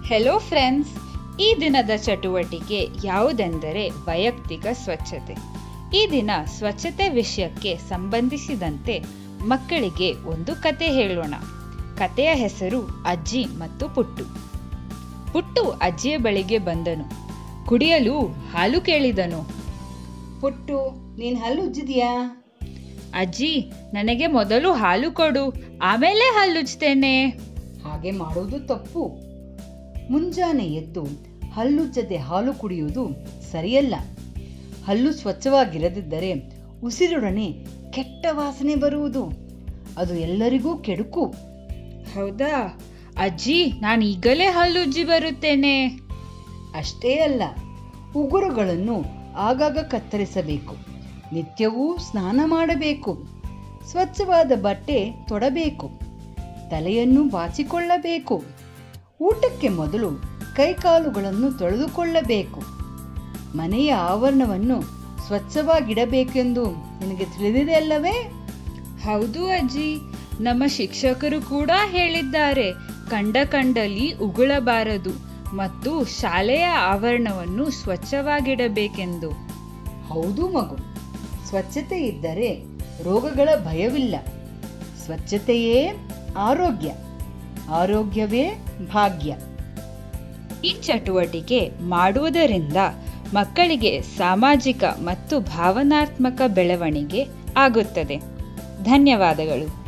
hello friends ಈ ದಿನದ ಚಟುವಟಿಕೆ ಯಾವುದೆಂದರೆ ವೈಯಕ್ತಿಕ ಸ್ವಚ್ಛತೆ ಈ ದಿನ ಸ್ವಚ್ಛತೆ ವಿಷಯಕ್ಕೆ ಸಂಬಂಧಿಸಿದಂತೆ ಮಕ್ಕಳಿಗೆ ಒಂದು ಕತೆ ಹೇಳೋಣ ಕತೆಯ ಹೆಸರು ಅಜ್ಜಿ ಮತ್ತು ಪುಟ್ಟು ಪುಟ್ಟು ಅಜ್ಜಿಯ ಬಳಿಗೆ ಬಂದನು ಕುಡಿಯಲು ಹಾಲು ಕೇಳಿದನು ಪುಟ್ಟು ನೀನ್ ಹಲ್ಲು ಉಜ್ಜಿದ್ಯಾ ಅಜ್ಜಿ ನನಗೆ ಮೊದಲು ಹಾಲು ಕೊಡು ಆಮೇಲೆ ಹಲ್ಲುಜ್ತೇನೆ ಹಾಗೆ ಮಾಡೋದು ತಪ್ಪು ಮುಂಜಾನೆ ಎದ್ದು ಹಲ್ಲುಜ್ಜದೆ ಹಾಲು ಕುಡಿಯುವುದು ಸರಿಯಲ್ಲ ಹಲ್ಲು ಸ್ವಚ್ಛವಾಗಿರದಿದ್ದರೆ ಉಸಿರೊಡನೆ ಕೆಟ್ಟ ವಾಸನೆ ಬರುವುದು ಅದು ಎಲ್ಲರಿಗೂ ಕೆಡುಕು ಹೌದಾ ಅಜ್ಜಿ ನಾನು ಈಗಲೇ ಹಲ್ಲುಜ್ಜಿ ಬರುತ್ತೇನೆ ಅಷ್ಟೇ ಅಲ್ಲ ಉಗುರುಗಳನ್ನು ಆಗಾಗ ಕತ್ತರಿಸಬೇಕು ನಿತ್ಯವೂ ಸ್ನಾನ ಮಾಡಬೇಕು ಸ್ವಚ್ಛವಾದ ಬಟ್ಟೆ ತೊಡಬೇಕು ತಲೆಯನ್ನು ಬಾಚಿಕೊಳ್ಳಬೇಕು ಊಟಕ್ಕೆ ಮೊದಲು ಕೈಕಾಲುಗಳನ್ನು ತೊಳೆದುಕೊಳ್ಳಬೇಕು ಮನೆಯ ಆವರಣವನ್ನು ಸ್ವಚ್ಛವಾಗಿಡಬೇಕೆಂದು ನಿನಗೆ ತಿಳಿದಿದೆ ಅಲ್ಲವೇ ಹೌದು ಅಜ್ಜಿ ನಮ್ಮ ಶಿಕ್ಷಕರು ಕೂಡ ಹೇಳಿದ್ದಾರೆ ಕಂಡ ಕಂಡಲ್ಲಿ ಉಗುಳಬಾರದು ಮತ್ತು ಶಾಲೆಯ ಆವರಣವನ್ನು ಸ್ವಚ್ಛವಾಗಿಡಬೇಕೆಂದು ಹೌದು ಮಗು ಸ್ವಚ್ಛತೆ ಇದ್ದರೆ ರೋಗಗಳ ಭಯವಿಲ್ಲ ಸ್ವಚ್ಛತೆಯೇ ಆರೋಗ್ಯ ಆರೋಗ್ಯವೇ ಭಾಗ್ಯ ಈ ಚಟುವಟಿಕೆ ಮಾಡುವುದರಿಂದ ಮಕ್ಕಳಿಗೆ ಸಾಮಾಜಿಕ ಮತ್ತು ಭಾವನಾತ್ಮಕ ಬೆಳವಣಿಗೆ ಆಗುತ್ತದೆ ಧನ್ಯವಾದಗಳು